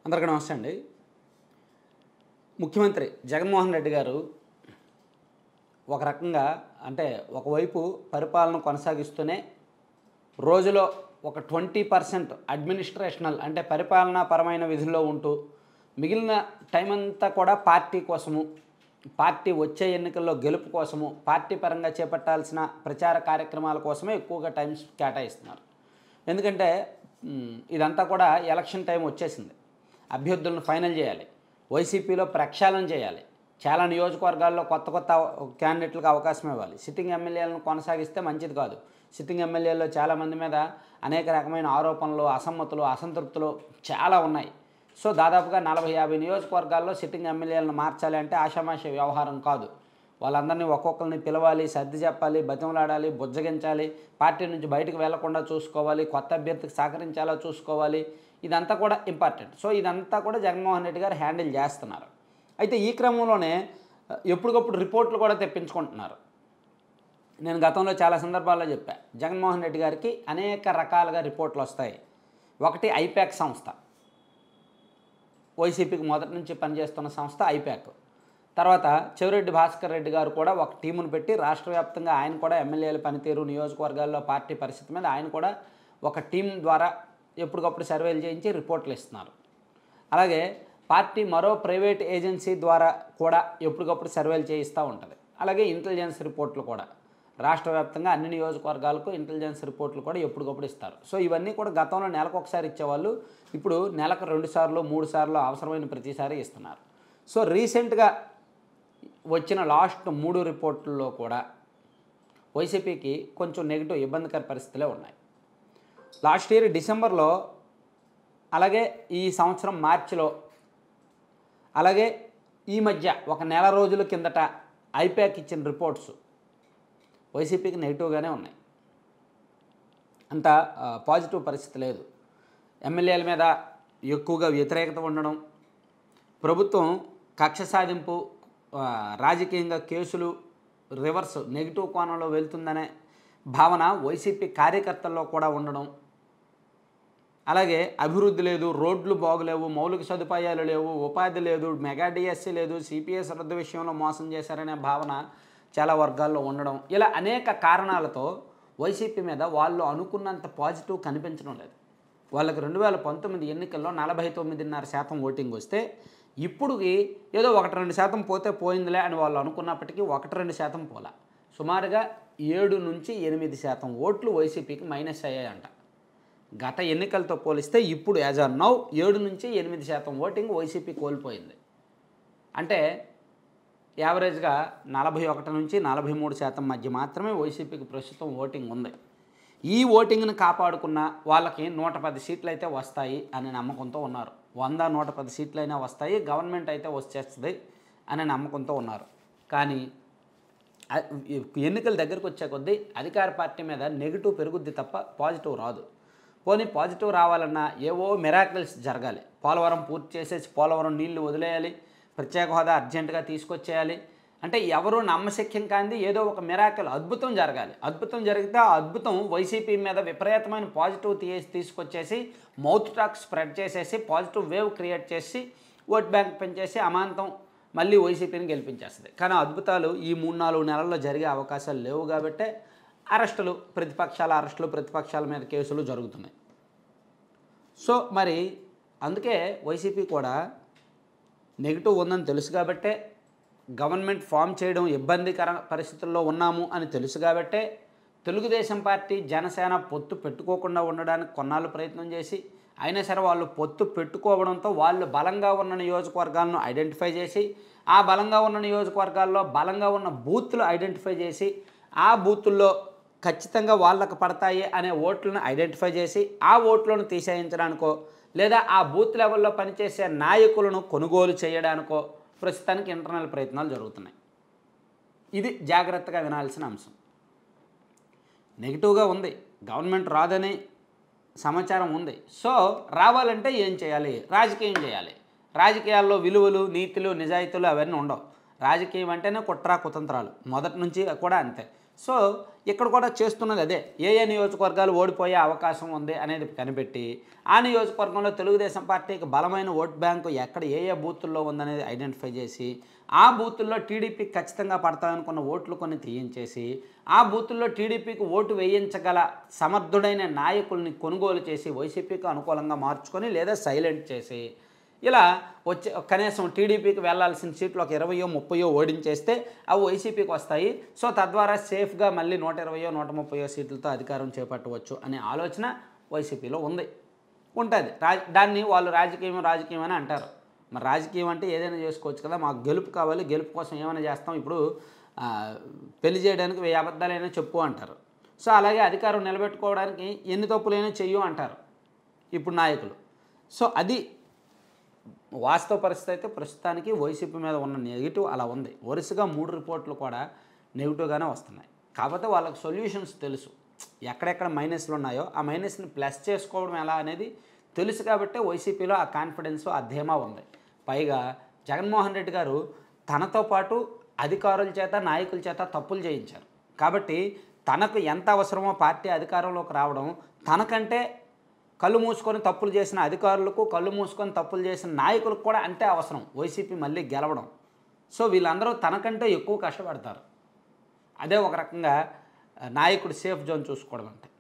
అందరికీ నమస్తే అండి ముఖ్యమంత్రి జగన్మోహన్ రెడ్డి గారు ఒక రకంగా అంటే ఒకవైపు పరిపాలన కొనసాగిస్తూనే రోజులో ఒక ట్వంటీ పర్సెంట్ అడ్మినిస్ట్రేషనల్ అంటే పరిపాలనాపరమైన విధుల్లో ఉంటూ మిగిలిన టైం అంతా కూడా పార్టీ కోసము పార్టీ వచ్చే ఎన్నికల్లో గెలుపు కోసము పార్టీ పరంగా చేపట్టాల్సిన ప్రచార కార్యక్రమాల కోసమే ఎక్కువగా టైం కేటాయిస్తున్నారు ఎందుకంటే మ్, ఇదంతా కూడా ఎలక్షన్ టైం వచ్చేసింది అభ్యర్థులను ఫైనల్ చేయాలి వైసీపీలో ప్రక్షాళన చేయాలి చాలా నియోజకవర్గాల్లో కొత్త కొత్త క్యాండిడేట్లకు అవకాశం ఇవ్వాలి సిట్టింగ్ ఎమ్మెల్యేలను కొనసాగిస్తే మంచిది కాదు సిట్టింగ్ ఎమ్మెల్యేల్లో చాలామంది మీద అనేక రకమైన ఆరోపణలు అసమ్మతులు అసంతృప్తులు చాలా ఉన్నాయి సో దాదాపుగా నలభై యాభై నియోజకవర్గాల్లో సిట్టింగ్ ఎమ్మెల్యేలను మార్చాలి అంటే ఆషామాషి వ్యవహారం కాదు వాళ్ళందరినీ ఒక్కొక్కరిని పిలవాలి సర్ది చెప్పాలి బతిమలాడాలి బుజ్జగించాలి పార్టీ నుంచి బయటకు వెళ్లకుండా చూసుకోవాలి కొత్త అభ్యర్థికి సహకరించేలా చూసుకోవాలి ఇదంతా కూడా ఇంపార్టెంట్ సో ఇదంతా కూడా జగన్మోహన్ రెడ్డి గారు హ్యాండిల్ చేస్తున్నారు అయితే ఈ క్రమంలోనే ఆ, ఎప్పటికప్పుడు రిపోర్ట్లు కూడా తెప్పించుకుంటున్నారు నేను గతంలో చాలా సందర్భాల్లో చెప్పా జగన్మోహన్ రెడ్డి గారికి అనేక రకాలుగా రిపోర్ట్లు వస్తాయి ఒకటి ఐపాక్ సంస్థ వైసీపీకి మొదటి నుంచి పనిచేస్తున్న సంస్థ ఐపాక్ తర్వాత చెవిరెడ్డి భాస్కర్ రెడ్డి గారు కూడా ఒక టీమును పెట్టి రాష్ట్ర వ్యాప్తంగా ఆయన కూడా ఎమ్మెల్యేల పనితీరు నియోజకవర్గాల్లో పార్టీ పరిస్థితి మీద ఆయన కూడా ఒక టీం ద్వారా ఎప్పటికప్పుడు సర్వేలు చేయించి రిపోర్ట్లు ఇస్తున్నారు అలాగే పార్టీ మరో ప్రైవేట్ ఏజెన్సీ ద్వారా కూడా ఎప్పటికప్పుడు సర్వేలు చేయిస్తూ ఉంటుంది అలాగే ఇంటెలిజెన్స్ రిపోర్ట్లు కూడా రాష్ట్ర వ్యాప్తంగా అన్ని నియోజకవర్గాలకు ఇంటెలిజెన్స్ రిపోర్ట్లు కూడా ఎప్పటికప్పుడు ఇస్తారు సో ఇవన్నీ కూడా గతంలో నెలకు ఒకసారి ఇచ్చేవాళ్ళు ఇప్పుడు నెలకు రెండు సార్లు మూడు సార్లు అవసరమైన ప్రతిసారి ఇస్తున్నారు సో రీసెంట్గా వచ్చిన లాస్ట్ మూడు రిపోర్టుల్లో కూడా వైసీపీకి కొంచెం నెగిటివ్ ఇబ్బందికర పరిస్థితులే ఉన్నాయి లాస్ట్ ఇయర్ డిసెంబర్లో అలాగే ఈ సంవత్సరం మార్చిలో అలాగే ఈ మధ్య ఒక నెల రోజుల కిందట ఐపాక్ ఇచ్చిన రిపోర్ట్స్ వైసీపీకి నెగిటివ్గానే ఉన్నాయి అంత ఆ, పాజిటివ్ పరిస్థితి లేదు ఎమ్మెల్యేల మీద ఎక్కువగా వ్యతిరేకత ఉండడం ప్రభుత్వం కక్ష సాధింపు ఆ, రాజకీయంగా కేసులు రివర్స్ నెగిటివ్ కోణంలో వెళ్తుందనే భావన వైసీపీ కార్యకర్తల్లో కూడా ఉండడం అలాగే అభివృద్ధి లేదు రోడ్లు బాగులేవు మౌలిక సదుపాయాలు లేవు ఉపాధి లేదు మెగా డిఎస్సి లేదు సిపిఎస్ రద్దు విషయంలో మోసం చేశారనే భావన చాలా వర్గాల్లో ఉండడం ఇలా అనేక కారణాలతో వైసీపీ మీద వాళ్ళు అనుకున్నంత పాజిటివ్ కనిపించడం లేదు వాళ్ళకి రెండు వేల పంతొమ్మిది ఎన్నికల్లో నలభై తొమ్మిదిన్నర శాతం ఓటింగ్ వస్తే ఇప్పుడుకి ఏదో ఒకటి రెండు శాతం పోతే పోయిందిలే అని వాళ్ళు అనుకున్నప్పటికీ ఒకటి రెండు శాతం పోలా సుమారుగా ఏడు నుంచి ఎనిమిది శాతం ఓట్లు వైసీపీకి మైనస్ అయ్యాయంట గత ఎన్నికలతో పోలిస్తే ఇప్పుడు యాజ్ ఆర్ నౌ ఏడు నుంచి ఎనిమిది శాతం ఓటింగ్ వైసీపీ కోల్పోయింది అంటే యావరేజ్గా నలభై ఒకటి నుంచి నలభై మూడు శాతం మధ్య మాత్రమే వైసీపీకి ప్రస్తుతం ఓటింగ్ ఉంది ఈ ఓటింగ్ని కాపాడుకున్న వాళ్ళకి నూట పది సీట్లు అయితే వస్తాయి అనే నమ్మకంతో ఉన్నారు వంద నూట పది సీట్లు అయినా వస్తాయి గవర్నమెంట్ అయితే వచ్చేస్తుంది అనే నమ్మకంతో ఉన్నారు కానీ అ- ఎన్నికల దగ్గరకు వచ్చే కొద్దీ అధికార పార్టీ మీద నెగిటివ్ పెరుగుద్ది తప్ప పాజిటివ్ రాదు పోనీ పాజిటివ్ రావాలన్నా ఏవో మిరాకిల్స్ జరగాలి పోలవరం పూర్తి చేసేసి పోలవరం నీళ్లు వదిలేయాలి ప్రత్యేక హోదా అర్జెంటుగా తీసుకొచ్చేయాలి అంటే ఎవరు నమ్మశక్యం కాంది ఏదో ఒక మిరాకిల్ అద్భుతం జరగాలి అద్భుతం జరిగితే ఆ అద్భుతం వైసీపీ మీద విపరీతమైన పాజిటివ్ తీసి తీసుకొచ్చేసి మౌత్ టాక్ స్ప్రెడ్ చేసేసి పాజిటివ్ వేవ్ క్రియేట్ చేసి ఓట్ బ్యాంక్ పెంచేసి అమాంతం మళ్ళీ వైసీపీని గెలిపించేస్తుంది కానీ అద్భుతాలు ఈ మూడు నాలుగు నెలల్లో జరిగే అవకాశాలు లేవు కాబట్టే అరెస్టులు ప్రతిపక్షాల అరెస్టులు ప్రతిపక్షాల మీద కేసులు జరుగుతున్నాయి సో మరి అందుకే వైసీపీ కూడా నెగిటివ్ ఉందని తెలుసు కాబట్టే గవర్నమెంట్ ఫామ్ చేయడం ఇబ్బందికర పరిస్థితుల్లో ఉన్నాము అని తెలుసు కాబట్టే తెలుగుదేశం పార్టీ జనసేన పొత్తు పెట్టుకోకుండా ఉండడానికి కొన్నాళ్ళు ప్రయత్నం చేసి అయినా సరే వాళ్ళు పొత్తు పెట్టుకోవడంతో వాళ్ళు బలంగా ఉన్న నియోజకవర్గాలను ఐడెంటిఫై చేసి ఆ బలంగా ఉన్న నియోజకవర్గాల్లో బలంగా ఉన్న బూత్లు ఐడెంటిఫై చేసి ఆ బూతుల్లో ఖచ్చితంగా వాళ్ళకు పడతాయి అనే ఓట్లను ఐడెంటిఫై చేసి ఆ ఓట్లను తీసేయించడానికో లేదా ఆ బూత్ లెవెల్లో పనిచేసే నాయకులను కొనుగోలు చేయడానికో ప్రస్తుతానికి ఇంటర్నల్ ప్రయత్నాలు జరుగుతున్నాయి ఇది జాగ్రత్తగా వినాల్సిన అంశం నెగిటివ్గా ఉంది గవర్నమెంట్ రాదని సమాచారం ఉంది సో రావాలంటే ఏం చేయాలి రాజకీయం చేయాలి రాజకీయాల్లో విలువలు నీతులు నిజాయితీలు అవన్నీ ఉండవు రాజకీయం అంటేనే కుట్ర కుతంత్రాలు మొదటి నుంచి కూడా అంతే సో ఇక్కడ కూడా చేస్తున్నది అదే ఏ ఏ నియోజకవర్గాలు ఓడిపోయే అవకాశం ఉంది అనేది కనిపెట్టి ఆ నియోజకవర్గంలో తెలుగుదేశం పార్టీకి బలమైన ఓట్ బ్యాంకు ఎక్కడ ఏ ఏ బూతుల్లో ఉందనేది ఐడెంటిఫై చేసి ఆ బూతుల్లో టీడీపీకి ఖచ్చితంగా పడతాయనుకున్న ఓట్లు కొన్ని తీయించేసి ఆ బూతుల్లో టీడీపీకి ఓటు వేయించగల సమర్థుడైన నాయకుల్ని కొనుగోలు చేసి వైసీపీకి అనుకూలంగా మార్చుకొని లేదా సైలెంట్ చేసి ఇలా వచ్చే కనీసం టీడీపీకి వెళ్ళాల్సిన సీట్లు ఒక ఇరవయో ముప్పయో ఓడించేస్తే అవి వైసీపీకి వస్తాయి సో తద్వారా సేఫ్గా మళ్ళీ నూట ఇరవయో నూట ముప్పయో సీట్లతో అధికారం చేపట్టవచ్చు అనే ఆలోచన వైసీపీలో ఉంది ఉంటుంది రాజ దాన్ని వాళ్ళు రాజకీయం రాజకీయం అని అంటారు మరి రాజకీయం అంటే ఏదైనా చేసుకోవచ్చు కదా మాకు గెలుపు కావాలి గెలుపు కోసం ఏమైనా చేస్తాం ఇప్పుడు ఆ, పెళ్లి చేయడానికి వెయ్యి అబద్ధాలైనా చెప్పు అంటారు సో అలాగే అధికారం నిలబెట్టుకోవడానికి ఎన్ని తప్పులైనా చెయ్యు అంటారు ఇప్పుడు నాయకులు సో అది వాస్తవ పరిస్థితి అయితే ప్రస్తుతానికి వైసీపీ మీద ఉన్న నెగిటివ్ అలా ఉంది వరుసగా మూడు రిపోర్ట్లు కూడా నెగిటివ్గానే వస్తున్నాయి కాకపోతే వాళ్ళకి సొల్యూషన్స్ తెలుసు ఎక్కడెక్కడ మైనస్లు ఉన్నాయో ఆ మైనస్ని ప్లస్ చేసుకోవడం ఎలా అనేది తెలుసు కాబట్టి వైసీపీలో ఆ కాన్ఫిడెన్స్ ఆ ధీమా ఉంది పైగా జగన్మోహన్ రెడ్డి గారు తనతో పాటు అధికారుల చేత నాయకుల చేత తప్పులు చేయించారు కాబట్టి తనకు ఎంత అవసరమో పార్టీ అధికారంలోకి రావడం తనకంటే కళ్ళు మూసుకొని తప్పులు చేసిన అధికారులకు కళ్ళు మూసుకొని తప్పులు చేసిన నాయకులకు కూడా అంతే అవసరం వైసీపీ మళ్ళీ గెలవడం సో వీళ్ళందరూ తనకంటే ఎక్కువ కష్టపడతారు అదే ఒక రకంగా ఆ, నాయకుడు సేఫ్ జోన్ చూసుకోవడం అంటే